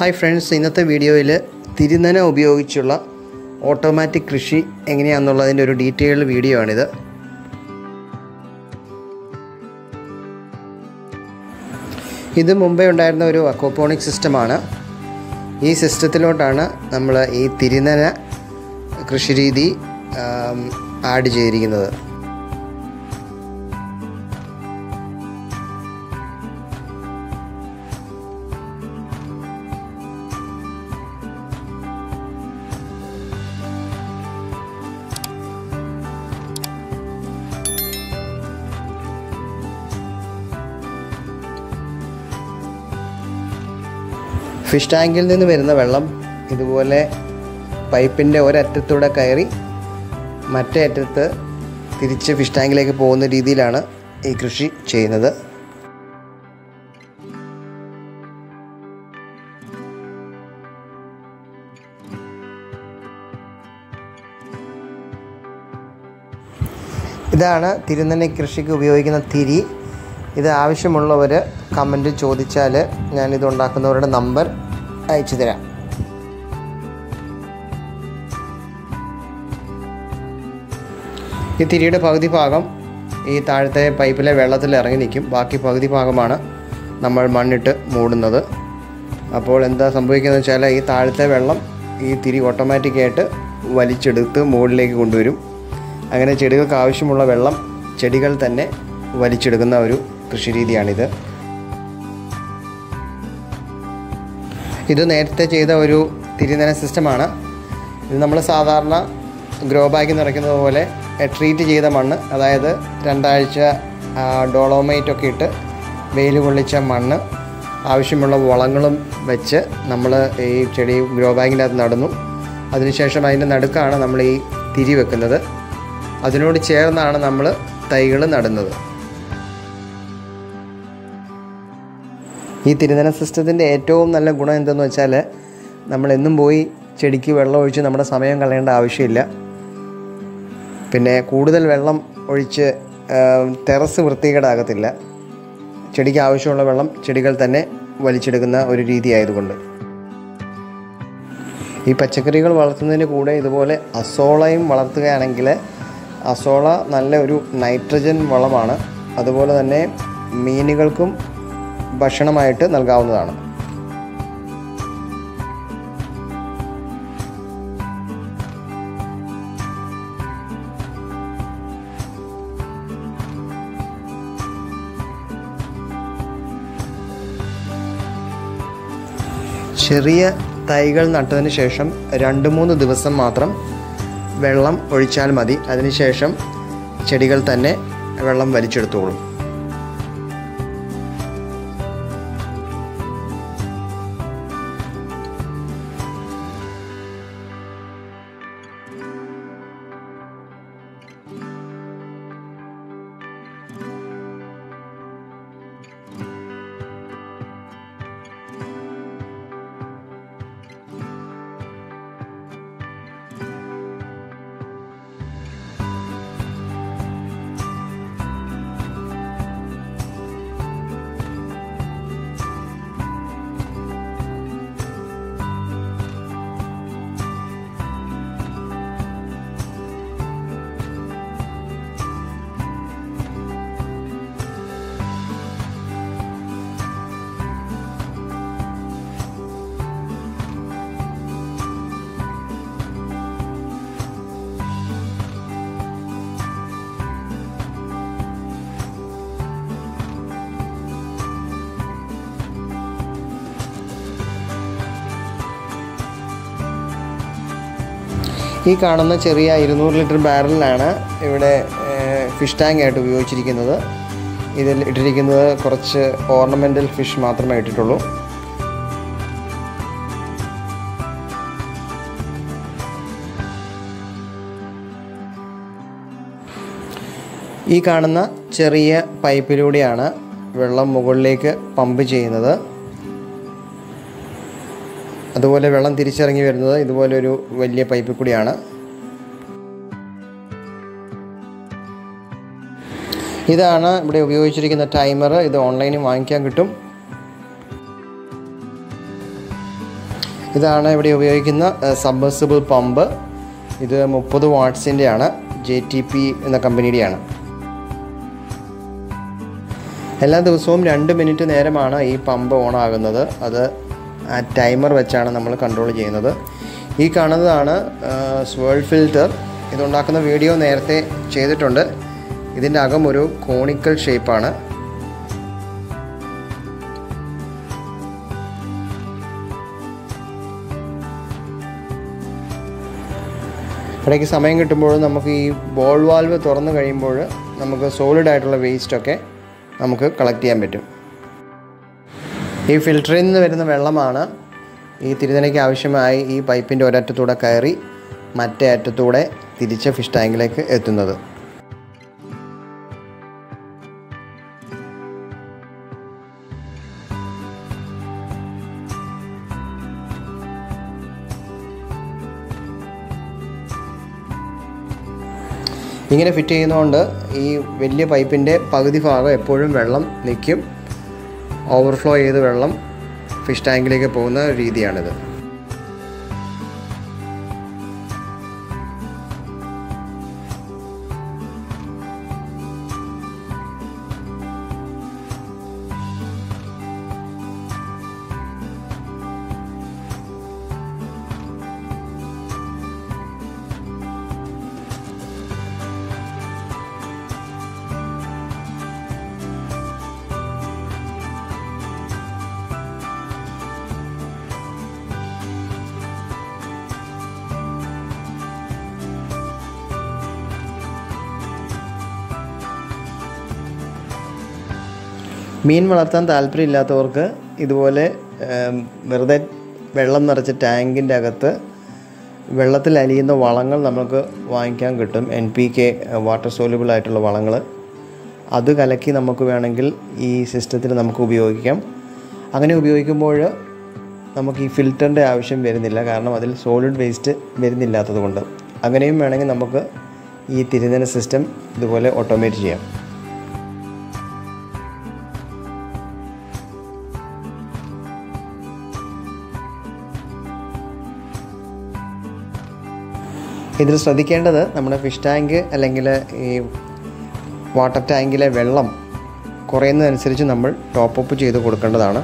hi friends ഇന്നത്തെ വീഡിയോയിൽ തിരുനന ഉപയോഗിച്ചുള്ള ഓട്ടോമാറ്റിക് കൃഷി എങ്ങനെയാണെന്നുള്ളതിൻ്റെ ഒരു ഡീറ്റെയിൽഡ് വീഡിയോ ആണിത് ഇത് മുമ്പേ ഉണ്ടായിരുന്ന ഒരു അക്വപോണിക് സിസ്റ്റമാണ് ഈ സിസ്റ്റത്തിലോട്ടാണ് നമ്മൾ ഈ തിരുനന കൃഷിരീതി ആഡ് ചെയ്തിരിക്കുന്നത് ഫിഷ് ടാങ്കിൽ നിന്ന് വരുന്ന വെള്ളം ഇതുപോലെ പൈപ്പിൻ്റെ ഒരറ്റത്തൂടെ കയറി മറ്റേ അറ്റത്ത് തിരിച്ച് ഫിഷ് ടാങ്കിലേക്ക് പോകുന്ന രീതിയിലാണ് ഈ കൃഷി ചെയ്യുന്നത് ഇതാണ് തിരുനെല്ലി കൃഷിക്ക് ഉപയോഗിക്കുന്ന തിരി ഇത് ആവശ്യമുള്ളവർ കമൻറ്റ് ചോദിച്ചാൽ ഞാനിത് ഉണ്ടാക്കുന്നവരുടെ നമ്പർ അയച്ചു തരാം ഈ തിരിയുടെ പകുതി ഭാഗം ഈ താഴത്തെ പൈപ്പിലെ വെള്ളത്തിൽ ഇറങ്ങി നിൽക്കും ബാക്കി പകുതി ഭാഗമാണ് നമ്മൾ മണ്ണിട്ട് മൂടുന്നത് അപ്പോൾ എന്താ സംഭവിക്കുന്നത് വെച്ചാൽ ഈ താഴത്തെ വെള്ളം ഈ തിരി ഓട്ടോമാറ്റിക്കായിട്ട് വലിച്ചെടുത്ത് മുകളിലേക്ക് കൊണ്ടുവരും അങ്ങനെ ചെടികൾക്ക് ആവശ്യമുള്ള വെള്ളം ചെടികൾ തന്നെ വലിച്ചെടുക്കുന്ന ഒരു കൃഷിരീതിയാണിത് ഇത് നേരത്തെ ചെയ്ത ഒരു തിരിനന സിസ്റ്റമാണ് ഇത് നമ്മൾ സാധാരണ ഗ്രോ ബാഗിൽ നിറയ്ക്കുന്നത് പോലെ ട്രീറ്റ് ചെയ്ത മണ്ണ് അതായത് രണ്ടാഴ്ച ഡോളോമൈറ്റ് ഒക്കെ ഇട്ട് വെയിൽ കൊള്ളിച്ച മണ്ണ് ആവശ്യമുള്ള വളങ്ങളും വെച്ച് നമ്മൾ ഈ ചെടി ഗ്രോ ബാഗിനകത്ത് നടന്നു അതിനുശേഷം അതിൻ്റെ നടുക്കാണ് നമ്മൾ ഈ തിരി വെക്കുന്നത് അതിനോട് ചേർന്നാണ് നമ്മൾ തൈകൾ നടുന്നത് ഈ തിരുനന സിസ്റ്റത്തിൻ്റെ ഏറ്റവും നല്ല ഗുണം എന്തെന്ന് വെച്ചാൽ നമ്മൾ എന്നും പോയി ചെടിക്ക് വെള്ളം ഒഴിച്ച് നമ്മുടെ സമയം കളയേണ്ട ആവശ്യമില്ല പിന്നെ കൂടുതൽ വെള്ളം ഒഴിച്ച് ടെറസ് വൃത്തികേടാകത്തില്ല ചെടിക്ക് ആവശ്യമുള്ള വെള്ളം ചെടികൾ തന്നെ വലിച്ചെടുക്കുന്ന ഒരു രീതി ആയതുകൊണ്ട് ഈ പച്ചക്കറികൾ വളർത്തുന്നതിന് കൂടെ ഇതുപോലെ അസോളയും വളർത്തുകയാണെങ്കിൽ അസോള നല്ല ഒരു നൈട്രജൻ വളമാണ് അതുപോലെ തന്നെ മീനുകൾക്കും ഭക്ഷണമായിട്ട് നൽകാവുന്നതാണ് ചെറിയ തൈകൾ നട്ടതിന് ശേഷം രണ്ട് മൂന്ന് ദിവസം മാത്രം വെള്ളം ഒഴിച്ചാൽ മതി അതിനുശേഷം ചെടികൾ തന്നെ വെള്ളം വലിച്ചെടുത്തോളും ഈ കാണുന്ന ചെറിയ ഇരുന്നൂറ് ലിറ്റർ ബാരലിലാണ് ഇവിടെ ഫിഷ് ടാങ്ക് ആയിട്ട് ഉപയോഗിച്ചിരിക്കുന്നത് ഇതിൽ ഇട്ടിരിക്കുന്നത് കുറച്ച് ഓർണമെൻ്റൽ ഫിഷ് മാത്രമേ ഇട്ടിട്ടുള്ളൂ ഈ കാണുന്ന ചെറിയ പൈപ്പിലൂടെയാണ് വെള്ളം മുകളിലേക്ക് പമ്പ് ചെയ്യുന്നത് അതുപോലെ വെള്ളം തിരിച്ചിറങ്ങി വരുന്നത് ഇതുപോലെ ഒരു വലിയ പൈപ്പിൽ കൂടിയാണ് ഇതാണ് ഇവിടെ ഉപയോഗിച്ചിരിക്കുന്ന ടൈമർ ഇത് ഓൺലൈനിൽ വാങ്ങിക്കാൻ കിട്ടും ഇതാണ് ഇവിടെ ഉപയോഗിക്കുന്ന സബ്മേഴ്സിബിൾ പമ്പ് ഇത് മുപ്പത് വാട്ട്സിൻ്റെ ആണ് ജെ ടി പി എന്ന കമ്പനിയുടെയാണ് എല്ലാ ദിവസവും രണ്ട് മിനിറ്റ് നേരമാണ് ഈ പമ്പ് ഓൺ ആകുന്നത് അത് ആ ടൈമർ വെച്ചാണ് നമ്മൾ കൺട്രോൾ ചെയ്യുന്നത് ഈ കാണുന്നതാണ് സ്വേൾ ഫിൽറ്റർ ഇതുണ്ടാക്കുന്ന വീഡിയോ നേരത്തെ ചെയ്തിട്ടുണ്ട് ഇതിൻ്റെ അകം ഒരു കോണിക്കൽ ഷേപ്പാണ് ഇടയ്ക്ക് സമയം കിട്ടുമ്പോൾ നമുക്ക് ഈ ബോൾ വാൽവ് തുറന്നു കഴിയുമ്പോൾ നമുക്ക് സോളിഡ് ആയിട്ടുള്ള വേസ്റ്റൊക്കെ നമുക്ക് കളക്ട് ചെയ്യാൻ പറ്റും ഈ ഫിൽറ്ററിൽ നിന്ന് വരുന്ന വെള്ളമാണ് ഈ തിരുതനയ്ക്ക് ആവശ്യമായി ഈ പൈപ്പിൻ്റെ ഒരറ്റത്തൂടെ കയറി മറ്റേ അറ്റത്തൂടെ തിരിച്ച് ഫിഷ് ടാങ്കിലേക്ക് എത്തുന്നത് ഇങ്ങനെ ഫിറ്റ് ചെയ്യുന്നതുകൊണ്ട് ഈ വലിയ പൈപ്പിൻ്റെ പകുതി ഭാഗം എപ്പോഴും വെള്ളം നിൽക്കും ഓവർഫ്ലോ ചെയ്ത് വെള്ളം ഫിഷ് ടാങ്കിലേക്ക് പോകുന്ന രീതിയാണിത് മീൻ വളർത്താൻ താല്പര്യമില്ലാത്തവർക്ക് ഇതുപോലെ ഏം, വെറുതെ വെള്ളം നിറച്ച ടാങ്കിൻ്റെ അകത്ത് വെള്ളത്തിൽ അലിയുന്ന വളങ്ങൾ നമുക്ക് വാങ്ങിക്കാൻ കിട്ടും N P K water soluble ആയിട്ടുള്ള വളങ്ങൾ അത് കലക്കി നമുക്ക് വേണമെങ്കിൽ ഈ സിസ്റ്റത്തിൽ നമുക്ക് ഉപയോഗിക്കാം അങ്ങനെ ഉപയോഗിക്കുമ്പോൾ നമുക്ക് ഈ ഫിൽറ്ററിൻ്റെ ആവശ്യം വരുന്നില്ല കാരണം അതിൽ സോളിഡ് വേസ്റ്റ് വരുന്നില്ലാത്തത് കൊണ്ട് അങ്ങനെയും വേണമെങ്കിൽ നമുക്ക് ഈ തിരുനന സിസ്റ്റം ഇതുപോലെ ഓട്ടോമേറ്റ് ചെയ്യാം ഇതിൽ ശ്രദ്ധിക്കേണ്ടത് നമ്മുടെ ഫിഷ് ടാങ്ക് അല്ലെങ്കിൽ ഈ വാട്ടർ ടാങ്കിലെ വെള്ളം കുറയുന്നതനുസരിച്ച് നമ്മൾ ടോപ്പ് അപ്പ് ചെയ്ത് കൊടുക്കേണ്ടതാണ്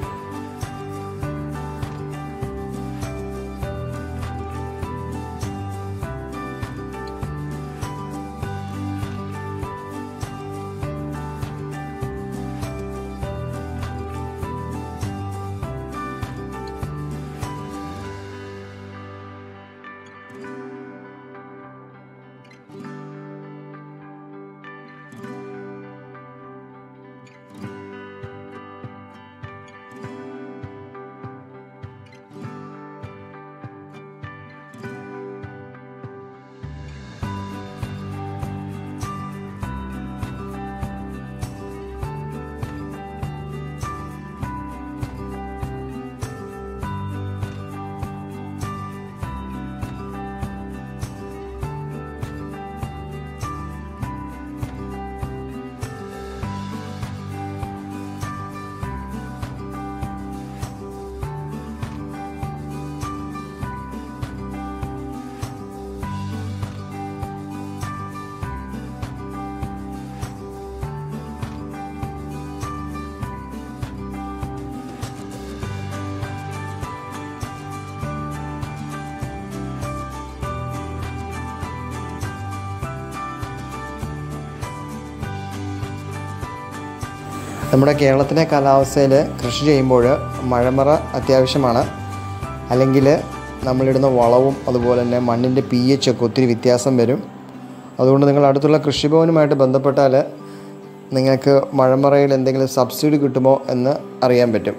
നമ്മുടെ കേരളത്തിലെ കാലാവസ്ഥയിൽ കൃഷി ചെയ്യുമ്പോൾ മഴമറ അത്യാവശ്യമാണ് അല്ലെങ്കിൽ നമ്മളിടുന്ന വളവും അതുപോലെ തന്നെ മണ്ണിൻ്റെ പി എച്ച് ഒക്കെ ഒത്തിരി വ്യത്യാസം വരും അതുകൊണ്ട് നിങ്ങൾ അടുത്തുള്ള കൃഷിഭവനുമായിട്ട് ബന്ധപ്പെട്ടാൽ നിങ്ങൾക്ക് മഴമറയിൽ എന്തെങ്കിലും സബ്സിഡി കിട്ടുമോ എന്ന് അറിയാൻ പറ്റും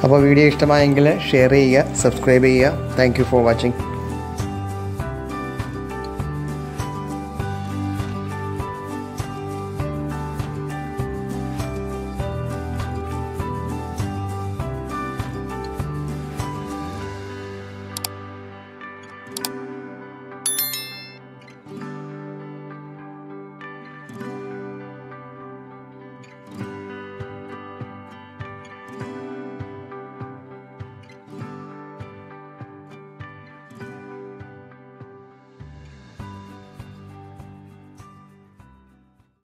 അപ്പോൾ വീഡിയോ ഇഷ്ടമായെങ്കിൽ ഷെയർ ചെയ്യുക സബ്സ്ക്രൈബ് ചെയ്യുക താങ്ക് യു ഫോർ വാച്ചിങ്